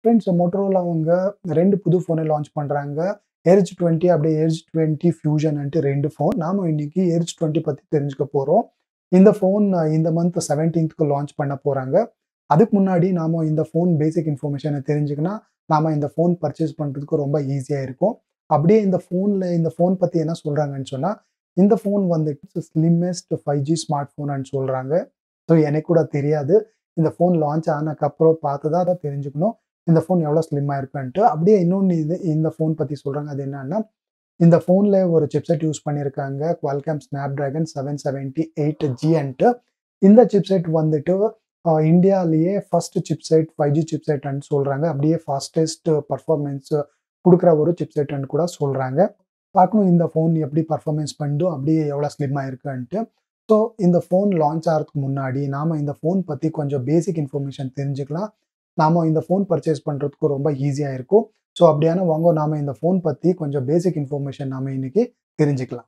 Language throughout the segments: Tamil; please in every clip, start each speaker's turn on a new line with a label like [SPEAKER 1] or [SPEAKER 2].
[SPEAKER 1] ஃப்ரெண்ட்ஸ் மோட்டோரோலா அவங்க ரெண்டு புது ஃபோனை லான்ச் பண்ணுறாங்க எர்ஜ் டுவெண்ட்டி அப்படியே எர்ஜ் டுவெண்ட்டி ஃபியூஷன்ட்டு ரெண்டு ஃபோன் நாம் இன்னைக்கு எர்ஜ் டுவெண்ட்டி பற்றி தெரிஞ்சுக்க போகிறோம் இந்த ஃபோன் இந்த மந்த் செவன்டீன்த்துக்கு லான்ச் பண்ண போகிறாங்க அதுக்கு முன்னாடி நாம் இந்த ஃபோன் பேசிக் இன்ஃபர்மேஷனை தெரிஞ்சுக்கினா நாம் இந்த ஃபோன் பர்ச்சேஸ் பண்ணுறதுக்கு ரொம்ப ஈஸியாக இருக்கும் அப்படியே இந்த ஃபோனில் இந்த ஃபோன் பற்றி என்ன சொல்கிறாங்கன்னு சொன்னால் இந்த ஃபோன் வந்துட்டு ஸ்லிம்மெஸ்ட் ஃபைவ் ஜி ஸ்மார்ட் ஃபோன்னு சொல்கிறாங்க ஸோ எனக்கு கூட தெரியாது இந்த ஃபோன் லான்ச் ஆனதுக்கப்புறம் பார்த்து தான் அதை தெரிஞ்சுக்கணும் இந்த ஃபோன் எவ்வளோ ஸ்லிம்மாக இருக்குன்ட்டு அப்படியே இன்னொன்று இது இந்த ஃபோன் பற்றி சொல்கிறாங்க அது என்னன்னா இந்த ஃபோனில் ஒரு சிப்செட் யூஸ் பண்ணியிருக்காங்க Qualcomm Snapdragon seven seventy eight ஜின்ட்டு இந்த சிப்செட் வந்துட்டு இந்தியாவிலேயே ஃபர்ஸ்ட் சிப்செட் ஃபைவ் ஜி சிப்செட்னு சொல்கிறாங்க அப்படியே ஃபாஸ்டஸ்ட் பர்ஃபார்மன்ஸ் கொடுக்குற ஒரு சிப்செட்னு கூட சொல்கிறாங்க பார்க்கணும் இந்த ஃபோன் எப்படி பர்ஃபார்மன்ஸ் பண்ணுதோ அப்படியே எவ்வளோ ஸ்லிம்மாக இருக்குன்ட்டு ஸோ இந்த ஃபோன் லான்ச் ஆகிறதுக்கு முன்னாடி நாம் இந்த ஃபோன் பற்றி கொஞ்சம் பேசிக் இன்ஃபர்மேஷன் தெரிஞ்சுக்கலாம் நாம் இந்த ஃபோன் பர்ச்சேஸ் பண்ணுறதுக்கு ரொம்ப ஈஸியாக இருக்கும் ஸோ அப்படியான வாங்க நாம் இந்த ஃபோன் பற்றி கொஞ்சம் பேசிக் இன்ஃபர்மேஷன் நாம் இன்னைக்கு தெரிஞ்சுக்கலாம்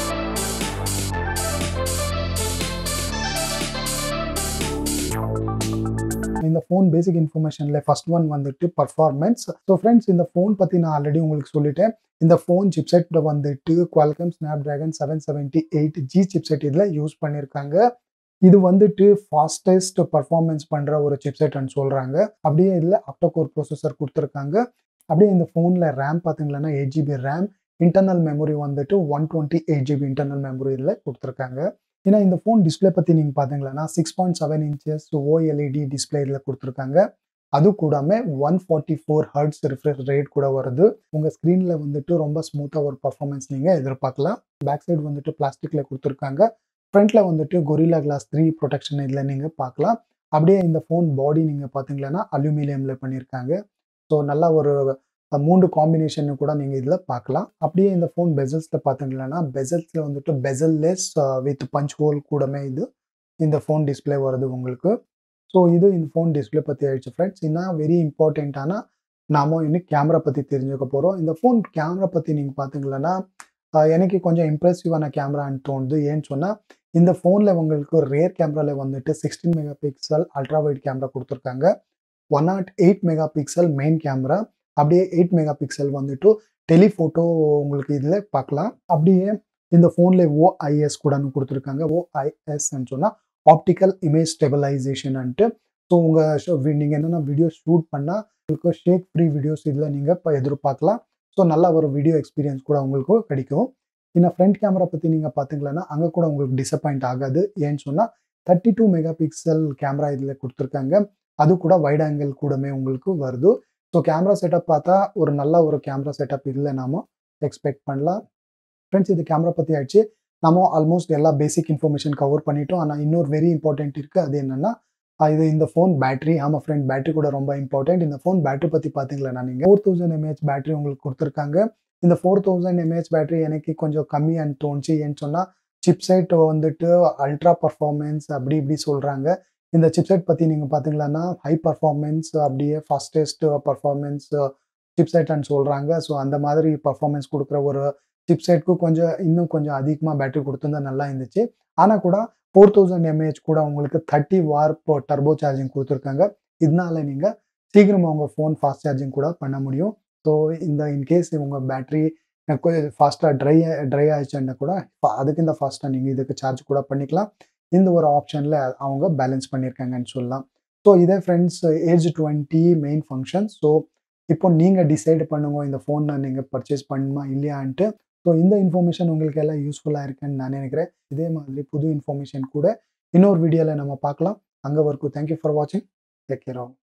[SPEAKER 1] இந்த ஃபோன் பேசிக் இன்ஃபர்மேஷனில் ஃபர்ஸ்ட் ஒன் வந்துட்டு பர்ஃபார்மன்ஸ் ஸோ ஃப்ரெண்ட்ஸ் இந்த ஃபோன் பற்றி நான் ஆல்ரெடி உங்களுக்கு சொல்லிட்டேன் இந்த ஃபோன் சிப்செட் வந்துட்டு Qualcomm Snapdragon seven seventy eight G chipset இதில் யூஸ் பண்ணியிருக்காங்க இது வந்துட்டு ஃபாஸ்டஸ்ட் பர்ஃபார்மன்ஸ் பண்ணுற ஒரு சிப்செட்னு சொல்கிறாங்க அப்படியே இதில் ஆக்டோகோர் ப்ரோசஸர் கொடுத்துருக்காங்க அப்படியே இந்த ஃபோனில் ரேம் பார்த்தீங்கன்னா eight GB RAM internal memory வந்துட்டு one twenty eight GB internal memory இதில் கொடுத்துருக்காங்க ஏன்னா இந்த ஃபோன் டிஸ்பிளே பற்றி நீங்கள் பார்த்தீங்கன்னா six point seven inches OLED display இதில் கொடுத்துருக்காங்க அது கூடாமல் one forty four hertz refresh rate கூட வருது உங்கள் ஸ்க்ரீனில் வந்துட்டு ரொம்ப ஸ்மூத்தாக ஒரு பர்ஃபார்மன்ஸ் நீங்கள் எதிர்பார்க்கலாம் பேக் சைடு வந்துட்டு பிளாஸ்டிக்கில் கொடுத்துருக்காங்க ஃப்ரண்ட்டில் வந்துட்டு கொரில்லா கிளாஸ் த்ரீ ப்ரொடெக்ஷன் இதில் நீங்கள் பார்க்கலாம் அப்படியே இந்த ஃபோன் பாடி நீங்கள் பார்த்தீங்கன்னா அலுமினியமில் பண்ணியிருக்காங்க ஸோ நல்லா ஒரு மூன்று காம்பினேஷன் கூட நீங்கள் இதில் பார்க்கலாம் அப்படியே இந்த ஃபோன் பெசல்ஸில் பார்த்தீங்கன்னா பெசல்ஸில் வந்துட்டு பெசல்லெஸ் வித் பஞ்ச் ஹோல் கூடமே இது இந்த ஃபோன் டிஸ்பிளே வருது உங்களுக்கு ஸோ இது இந்த ஃபோன் டிஸ்பிளே பற்றி ஆயிடுச்சு ஃப்ரெண்ட்ஸ் இன்னும் வெரி இம்பார்ட்டண்ட்டான நாம இன்னும் கேமரா பற்றி தெரிஞ்சுக்க போகிறோம் இந்த ஃபோன் கேமரா பற்றி நீங்கள் பார்த்தீங்கன்னா எனக்கு கொஞ்சம் இம்ப்ரெசிவான கேமரான்னு தோணுது ஏன்னு சொன்னால் இந்த ஃபோனில் உங்களுக்கு ரேர் கேமராவில் வந்துட்டு sixteen mega pixel ultra wide camera கொடுத்துருக்காங்க one nought eight mega pixel main camera அப்படியே எயிட் மெகா பிக்சல் வந்துட்டு டெலிஃபோட்டோ உங்களுக்கு இதில் பார்க்கலாம் அப்படியே இந்த ஃபோனில் ஓஐஎஸ் கூட கொடுத்துருக்காங்க ஓஐஎஸ்ன்னு சொன்னால் ஆப்டிக்கல் இமேஜ் ஸ்டெபிலைசேஷன்ட்டு ஸோ உங்கள் நீங்கள் என்னென்ன வீடியோ ஷூட் பண்ணால் உங்களுக்கு ஷேக் ஃப்ரீ வீடியோஸ் இதில் நீங்கள் இப்போ எதிர்பார்க்கலாம் ஸோ நல்ல ஒரு வீடியோ எக்ஸ்பீரியன்ஸ் கூட உங்களுக்கு கிடைக்கும் இன்னும் ஃப்ரண்ட் கேமரா பற்றி நீங்கள் பார்த்தீங்கன்னா அங்கே கூட உங்களுக்கு டிசப்பாயிண்ட் ஆகாது ஏன்னு சொன்னால் thirty two mega pixel camera இதில் கொடுத்துருக்காங்க அது கூட வைட் ஆங்கிள் கூடமே உங்களுக்கு வருது ஸோ கேமரா செட்டப் பார்த்தா ஒரு நல்ல ஒரு கேமரா செட்டப் இதில் நாம எக்ஸ்பெக்ட் பண்ணலாம் ஃப்ரெண்ட்ஸ் இது கேமரா பற்றி ஆயிடுச்சு நம்ம ஆல்மோஸ்ட் எல்லா பேசிக் இன்ஃபர்மேஷன் கவர் பண்ணிட்டோம் ஆனால் இன்னொரு வெரி இம்பார்ட்டன்ட் இருக்குது அது என்னென்னா இது இந்த ஃபோன் பேட்டரி ஆமாம் ஃப்ரெண்ட் பேட்டரி கூட ரொம்ப இம்பார்ட்டன்ட் இந்த ஃபோன் பேட்டரி பற்றி பார்த்தீங்களா நீங்கள் ஃபோர் தௌசண்ட் எம்ஏஹெச் பேட்டரி உங்களுக்கு கொடுத்துருக்காங்க இந்த ஃபோர் தௌசண்ட் எம்ஏஹெச் பேட்டரி எனக்கு கொஞ்சம் கம்மியான்னு தோணுச்சு ஏன்னு சொன்னால் சிப்செட் வந்துட்டு அல்ட்ரா பர்ஃபார்மன்ஸ் அப்படி இப்படி சொல்கிறாங்க இந்த சிப்செட் பற்றி நீங்கள் பார்த்தீங்கன்னா ஹை பர்ஃபார்மன்ஸ் அப்படியே ஃபாஸ்டஸ்ட் பர்ஃபார்மன்ஸ் சிப்செட்னு சொல்கிறாங்க ஸோ அந்த மாதிரி பர்ஃபார்மன்ஸ் கொடுக்குற ஒரு சிப்செட்க்கு கொஞ்சம் இன்னும் கொஞ்சம் அதிகமாக பேட்டரி கொடுத்துருந்தா நல்லா இருந்துச்சு ஆனால் கூட ஃபோர் தௌசண்ட் எம்ஏஹெச் கூட உங்களுக்கு தேர்ட்டி வார்ப் டர்போ சார்ஜிங் கொடுத்துருக்காங்க இதனால நீங்கள் சீக்கிரமாக உங்கள் ஃபோன் ஃபாஸ்ட் சார்ஜிங் கூட பண்ண முடியும் ஸோ இந்த இன்கேஸ் உங்கள் பேட்ரி ஃபாஸ்ட்டாக ட்ரை ட்ரை ஆயிடுச்சுன்னா கூட அதுக்கு இந்த ஃபாஸ்ட்டாக நீங்கள் இதுக்கு சார்ஜ் கூட பண்ணிக்கலாம் இந்த ஒரு ஆப்ஷனில் அவங்க பேலன்ஸ் பண்ணியிருக்காங்கன்னு சொல்லலாம் ஸோ இதே friends age twenty main function so இப்போ நீங்கள் டிசைட் பண்ணுங்க இந்த ஃபோனை நீங்கள் பர்ச்சேஸ் பண்ணுமா இல்லையான்ட்டு ஸோ இந்த இன்ஃபர்மேஷன் உங்களுக்கு எல்லாம் யூஸ்ஃபுல்லாக இருக்குன்னு நான் நினைக்கிறேன் இதே மாதிரி புது இன்ஃபர்மேஷன் கூட இன்னொரு வீடியோவில் நம்ம பார்க்கலாம் அங்கே வரைக்கும் தேங்க்யூ ஃபார் வாட்சிங் டேக் கேர் ஆல்